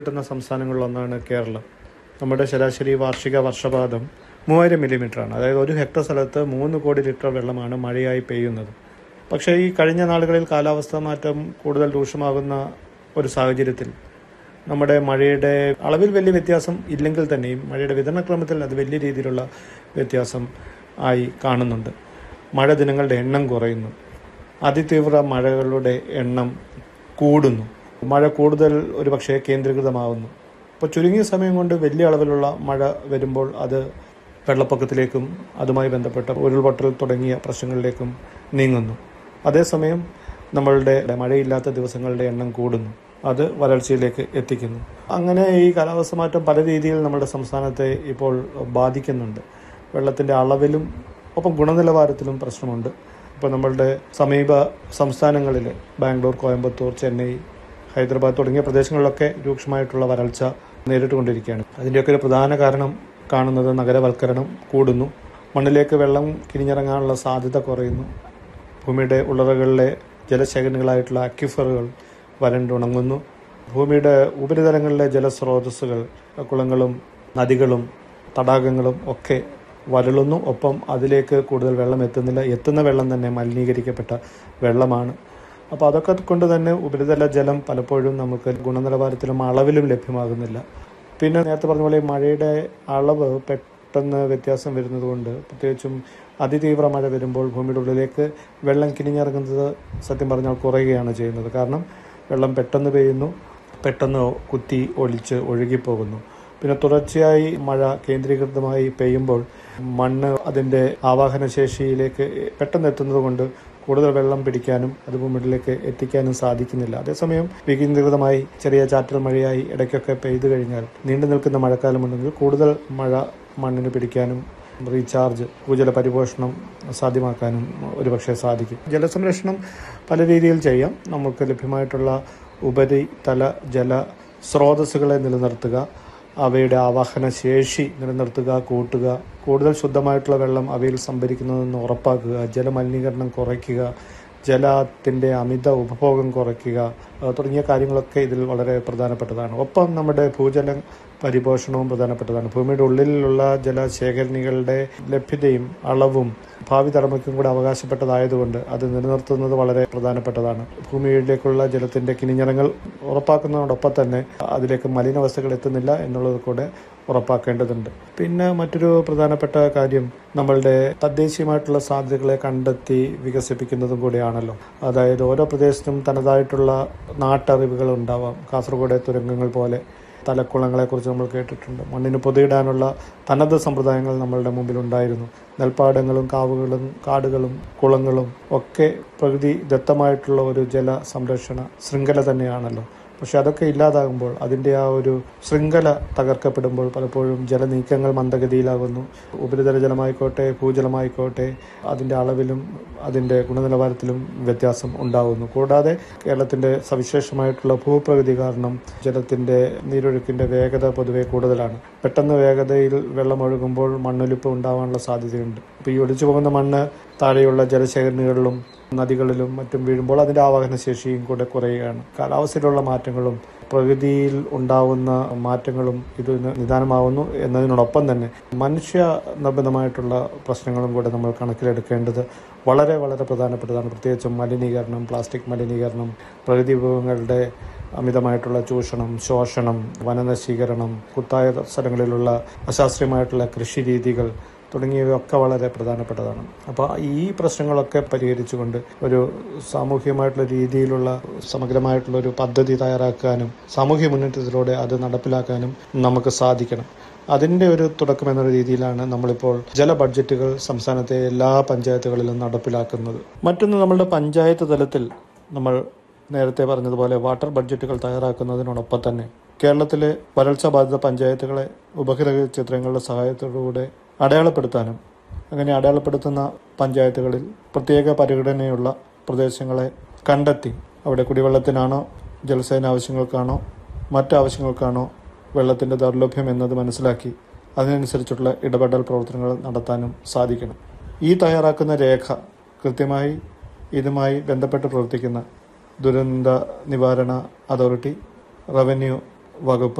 കിട്ടുന്ന സംസ്ഥാനങ്ങളിലൊന്നാണ് കേരളം നമ്മുടെ ശരാശരി വാർഷിക വർഷപാതം മൂവായിരം മില്ലിമീറ്ററാണ് അതായത് ഒരു ഹെക്ടർ സ്ഥലത്ത് മൂന്ന് കോടി ലിറ്റർ വെള്ളമാണ് മഴയായി പെയ്യുന്നത് പക്ഷേ ഈ കഴിഞ്ഞ നാളുകളിൽ കാലാവസ്ഥാ മാറ്റം കൂടുതൽ രൂക്ഷമാകുന്ന ഒരു സാഹചര്യത്തിൽ നമ്മുടെ മഴയുടെ അളവിൽ വലിയ വ്യത്യാസം ഇല്ലെങ്കിൽ തന്നെയും മഴയുടെ വിതരണക്രമത്തിൽ അത് വലിയ രീതിയിലുള്ള വ്യത്യാസം ആയി കാണുന്നുണ്ട് മഴ ദിനങ്ങളുടെ എണ്ണം കുറയുന്നു അതിതീവ്ര മഴകളുടെ എണ്ണം കൂടുന്നു മഴ കൂടുതൽ ഒരുപക്ഷെ കേന്ദ്രീകൃതമാവുന്നു അപ്പോൾ ചുരുങ്ങിയ സമയം കൊണ്ട് വലിയ അളവിലുള്ള മഴ വരുമ്പോൾ അത് വെള്ളപ്പൊക്കത്തിലേക്കും അതുമായി ബന്ധപ്പെട്ട ഉരുൾപൊട്ടൽ തുടങ്ങിയ പ്രശ്നങ്ങളിലേക്കും നീങ്ങുന്നു അതേസമയം നമ്മളുടെ മഴയില്ലാത്ത ദിവസങ്ങളുടെ എണ്ണം കൂടുന്നു അത് വരൾച്ചയിലേക്ക് എത്തിക്കുന്നു അങ്ങനെ ഈ കാലാവസ്ഥ മാറ്റം പല രീതിയിൽ നമ്മുടെ സംസ്ഥാനത്തെ ഇപ്പോൾ ബാധിക്കുന്നുണ്ട് വെള്ളത്തിൻ്റെ അളവിലും ഒപ്പം ഗുണനിലവാരത്തിലും പ്രശ്നമുണ്ട് ഇപ്പോൾ നമ്മളുടെ സമീപ സംസ്ഥാനങ്ങളിൽ ബാംഗ്ലൂർ കോയമ്പത്തൂർ ചെന്നൈ ഹൈദരാബാദ് തുടങ്ങിയ പ്രദേശങ്ങളിലൊക്കെ രൂക്ഷമായിട്ടുള്ള വരൾച്ച നേരിട്ടുകൊണ്ടിരിക്കുകയാണ് അതിൻ്റെയൊക്കെ ഒരു പ്രധാന കാരണം കാണുന്നത് നഗരവൽക്കരണം കൂടുന്നു മണ്ണിലേക്ക് വെള്ളം കിരിഞ്ഞിറങ്ങാനുള്ള സാധ്യത കുറയുന്നു ഭൂമിയുടെ ഉള്ളറകളിലെ ജലശേഖരണികളായിട്ടുള്ള അക്യുഫറുകൾ വരണ്ടുണങ്ങുന്നു ഭൂമിയുടെ ഉപരിതലങ്ങളിലെ ജലസ്രോതസ്സുകൾ കുളങ്ങളും നദികളും തടാകങ്ങളും ഒക്കെ വരളുന്നു ഒപ്പം അതിലേക്ക് കൂടുതൽ വെള്ളം എത്തുന്നില്ല എത്തുന്ന വെള്ളം തന്നെ മലിനീകരിക്കപ്പെട്ട വെള്ളമാണ് അപ്പോൾ അതൊക്കെ കൊണ്ട് തന്നെ ഉപരിതല ജലം പലപ്പോഴും നമുക്ക് ഗുണനിലവാരത്തിലും അളവിലും ലഭ്യമാകുന്നില്ല പിന്നെ നേരത്തെ പറഞ്ഞ പോലെ മഴയുടെ അളവ് പെട്ടെന്ന് വ്യത്യാസം വരുന്നതുകൊണ്ട് പ്രത്യേകിച്ചും അതിതീവ്ര മഴ വരുമ്പോൾ ഭൂമിയുടെ ഉള്ളിലേക്ക് വെള്ളം കിനിഞ്ഞിറങ്ങുന്നത് സത്യം പറഞ്ഞാൽ കുറയുകയാണ് ചെയ്യുന്നത് കാരണം വെള്ളം പെട്ടെന്ന് പെയ്യുന്നു പെട്ടെന്ന് കുത്തി ഒലിച്ച് ഒഴുകിപ്പോകുന്നു പിന്നെ തുടർച്ചയായി മഴ കേന്ദ്രീകൃതമായി പെയ്യുമ്പോൾ മണ്ണ് അതിൻ്റെ ആവാഹന ശേഷിയിലേക്ക് പെട്ടെന്ന് എത്തുന്നത് കൊണ്ട് കൂടുതൽ വെള്ളം പിടിക്കാനും അത് ഭൂമിയിലേക്ക് എത്തിക്കാനും സാധിക്കുന്നില്ല അതേസമയം വികേന്ദ്രീകൃതമായി ചെറിയ ചാറ്റൽ മഴയായി ഇടയ്ക്കൊക്കെ പെയ്തു കഴിഞ്ഞാൽ നീണ്ടു നിൽക്കുന്ന മഴക്കാലമുണ്ടെങ്കിൽ കൂടുതൽ മഴ മണ്ണിന് പിടിക്കാനും റീചാർജ് ഭൂജല പരിപോഷണം സാധ്യമാക്കാനും ഒരുപക്ഷെ സാധിക്കും ജലസംരക്ഷണം പല രീതിയിൽ ചെയ്യാം നമുക്ക് ലഭ്യമായിട്ടുള്ള ഉപരിതല ജല സ്രോതസ്സുകളെ നിലനിർത്തുക അവയുടെ ആവാഹന ശേഷി നിലനിർത്തുക കൂട്ടുക കൂടുതൽ ശുദ്ധമായിട്ടുള്ള വെള്ളം അവയിൽ സംഭരിക്കുന്നതെന്ന് ഉറപ്പാക്കുക ജലമലിനീകരണം കുറയ്ക്കുക ജലത്തിൻ്റെ അമിത ഉപഭോഗം കുറയ്ക്കുക അഹ് തുടങ്ങിയ കാര്യങ്ങളൊക്കെ ഇതിൽ വളരെ പ്രധാനപ്പെട്ടതാണ് ഒപ്പം നമ്മുടെ ഭൂജല പരിപോഷണവും പ്രധാനപ്പെട്ടതാണ് ഭൂമിയുടെ ഉള്ളിലുള്ള ജലശേഖരണികളുടെ ലഭ്യതയും അളവും ഭാവി തലമുറയ്ക്കും കൂടെ അവകാശപ്പെട്ടതായതുകൊണ്ട് അത് നിലനിർത്തുന്നത് വളരെ പ്രധാനപ്പെട്ടതാണ് ഭൂമിയിലേക്കുള്ള ജലത്തിന്റെ കിനിഞ്ഞിറങ്ങൾ ഉറപ്പാക്കുന്നതോടൊപ്പം തന്നെ അതിലേക്ക് മലിനവസ്തുക്കൾ എത്തുന്നില്ല എന്നുള്ളത് കൂടെ ഉറപ്പാക്കേണ്ടതുണ്ട് പിന്നെ മറ്റൊരു പ്രധാനപ്പെട്ട കാര്യം നമ്മളുടെ തദ്ദേശീയമായിട്ടുള്ള സാധ്യതകളെ കണ്ടെത്തി വികസിപ്പിക്കുന്നതും കൂടിയാണല്ലോ അതായത് ഓരോ പ്രദേശത്തും തനതായിട്ടുള്ള നാട്ടറിവുകൾ ഉണ്ടാവാം കാസർഗോഡ് തുരങ്കങ്ങൾ പോലെ തലക്കുളങ്ങളെക്കുറിച്ച് നമ്മൾ കേട്ടിട്ടുണ്ട് മണ്ണിന് പൊതിയിടാനുള്ള തനത് സമ്പ്രദായങ്ങൾ നമ്മളുടെ മുമ്പിൽ ഉണ്ടായിരുന്നു നെൽപ്പാടങ്ങളും കാവുകളും കാടുകളും കുളങ്ങളും ഒക്കെ പ്രകൃതി ദത്തമായിട്ടുള്ള ഒരു ജല സംരക്ഷണ ശൃംഖല തന്നെയാണല്ലോ പക്ഷെ അതൊക്കെ ഇല്ലാതാകുമ്പോൾ അതിൻ്റെ ആ ഒരു ശൃംഖല തകർക്കപ്പെടുമ്പോൾ പലപ്പോഴും ജലനീക്കങ്ങൾ മന്ദഗതിയിലാകുന്നു ഉപരിതല ജലമായിക്കോട്ടെ ഭൂജലമായിക്കോട്ടെ അതിൻ്റെ അളവിലും അതിൻ്റെ ഗുണനിലവാരത്തിലും വ്യത്യാസം ഉണ്ടാകുന്നു കൂടാതെ കേരളത്തിൻ്റെ സവിശേഷമായിട്ടുള്ള ഭൂപ്രകൃതി കാരണം ജലത്തിൻ്റെ നീരൊഴുക്കിൻ്റെ വേഗത പൊതുവെ കൂടുതലാണ് പെട്ടെന്ന് വേഗതയിൽ വെള്ളമൊഴുകുമ്പോൾ മണ്ണൊലിപ്പ് ഉണ്ടാവാനുള്ള സാധ്യതയുണ്ട് ഇപ്പോൾ ഈ ഒലിച്ചു പോകുന്ന മണ്ണ് താഴെയുള്ള ജലശേഖരണികളിലും നദികളിലും മറ്റും വീഴുമ്പോൾ അതിൻ്റെ ആവാഹന ശേഷിയും കൂടെ കുറയുകയാണ് കാലാവസ്ഥയിലുള്ള മാറ്റങ്ങളും പ്രകൃതിയിൽ ഉണ്ടാവുന്ന മാറ്റങ്ങളും ഇത് നിദാനമാവുന്നു എന്നതിനോടൊപ്പം തന്നെ മനുഷ്യ നിർബന്ധമായിട്ടുള്ള പ്രശ്നങ്ങളും കൂടെ നമ്മൾ കണക്കിലെടുക്കേണ്ടത് വളരെ വളരെ പ്രധാനപ്പെട്ടതാണ് പ്രത്യേകിച്ചും മലിനീകരണം പ്ലാസ്റ്റിക് മലിനീകരണം പ്രകൃതി വിഭവങ്ങളുടെ അമിതമായിട്ടുള്ള ചൂഷണം ശോഷണം വനനശീകരണം കുത്തായ സ്ഥലങ്ങളിലുള്ള അശാസ്ത്രീയമായിട്ടുള്ള കൃഷി രീതികൾ തുടങ്ങിയവയൊക്കെ വളരെ പ്രധാനപ്പെട്ടതാണ് അപ്പോൾ ഈ പ്രശ്നങ്ങളൊക്കെ പരിഹരിച്ചുകൊണ്ട് ഒരു സാമൂഹികമായിട്ടുള്ള രീതിയിലുള്ള സമഗ്രമായിട്ടുള്ള ഒരു പദ്ധതി തയ്യാറാക്കാനും സാമൂഹ്യ മുന്നേറ്റത്തിലൂടെ അത് നടപ്പിലാക്കാനും നമുക്ക് സാധിക്കണം അതിൻ്റെ ഒരു തുടക്കം എന്ന രീതിയിലാണ് നമ്മളിപ്പോൾ ജല ബഡ്ജറ്റുകൾ സംസ്ഥാനത്തെ എല്ലാ പഞ്ചായത്തുകളിലും നടപ്പിലാക്കുന്നത് മറ്റൊന്ന് നമ്മളുടെ പഞ്ചായത്ത് തലത്തിൽ നമ്മൾ നേരത്തെ പറഞ്ഞതുപോലെ വാട്ടർ ബഡ്ജറ്റുകൾ തയ്യാറാക്കുന്നതിനോടൊപ്പം തന്നെ കേരളത്തിലെ വരൾച്ച ബാധിത പഞ്ചായത്തുകളെ ഉപഗ്രഹ ചിത്രങ്ങളുടെ സഹായത്തോടുകൂടെ അടയാളപ്പെടുത്താനും അങ്ങനെ അടയാളപ്പെടുത്തുന്ന പഞ്ചായത്തുകളിൽ പ്രത്യേക പരിഗണനയുള്ള പ്രദേശങ്ങളെ കണ്ടെത്തി അവിടെ കുടിവെള്ളത്തിനാണോ ജലസേന ആവശ്യങ്ങൾക്കാണോ മറ്റ് ആവശ്യങ്ങൾക്കാണോ വെള്ളത്തിൻ്റെ ദൗർലഭ്യം എന്നത് മനസ്സിലാക്കി അതിനനുസരിച്ചുള്ള ഇടപെടൽ പ്രവർത്തനങ്ങൾ നടത്താനും സാധിക്കണം ഈ തയ്യാറാക്കുന്ന രേഖ കൃത്യമായി ഇതുമായി ബന്ധപ്പെട്ട് പ്രവർത്തിക്കുന്ന ദുരന്ത നിവാരണ അതോറിറ്റി റവന്യൂ വകുപ്പ്